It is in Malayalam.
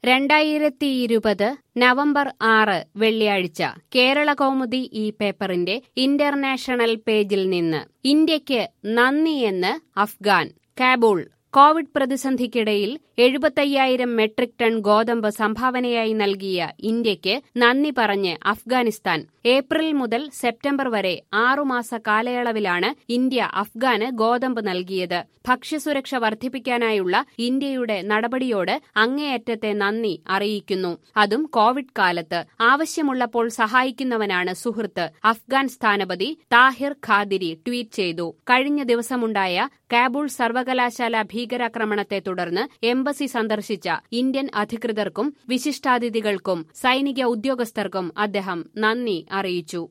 രണ്ടായിരത്തി ഇരുപത് നവംബർ ആറ് വെള്ളിയാഴ്ച കേരള കൗമുദി ഈ പേപ്പറിന്റെ ഇന്റർനാഷണൽ പേജിൽ നിന്ന് ഇന്ത്യയ്ക്ക് നന്ദിയെന്ന് അഫ്ഗാൻ കാബൂൾ കോവിഡ് പ്രതിസന്ധിക്കിടയിൽ എഴുപത്തയ്യായിരം മെട്രിക് ടൺ ഗോതമ്പ് സംഭാവനയായി നൽകിയ ഇന്ത്യയ്ക്ക് നന്ദി പറഞ്ഞ് അഫ്ഗാനിസ്ഥാൻ ഏപ്രിൽ മുതൽ സെപ്റ്റംബർ വരെ ആറുമാസ കാലയളവിലാണ് ഇന്ത്യ അഫ്ഗാന് ഗോതമ്പ് നൽകിയത് ഭക്ഷ്യസുരക്ഷ വർദ്ധിപ്പിക്കാനായുള്ള ഇന്ത്യയുടെ നടപടിയോട് അങ്ങേയറ്റത്തെ നന്ദി അറിയിക്കുന്നു അതും കോവിഡ് കാലത്ത് ആവശ്യമുള്ളപ്പോൾ സഹായിക്കുന്നവനാണ് സുഹൃത്ത് അഫ്ഗാൻ സ്ഥാനപതി താഹിർ ഖാദിരി ട്വീറ്റ് ചെയ്തു കഴിഞ്ഞ ദിവസമുണ്ടായ കാബൂൾ സർവകലാശാല ഭീകരാക്രമണത്തെ തുടർന്ന് എംബസി സന്ദർശിച്ച ഇന്ത്യൻ അധികൃതർക്കും വിശിഷ്ടാതിഥികൾക്കും സൈനിക ഉദ്യോഗസ്ഥർക്കും അദ്ദേഹം നന്ദി അറിയിച്ചു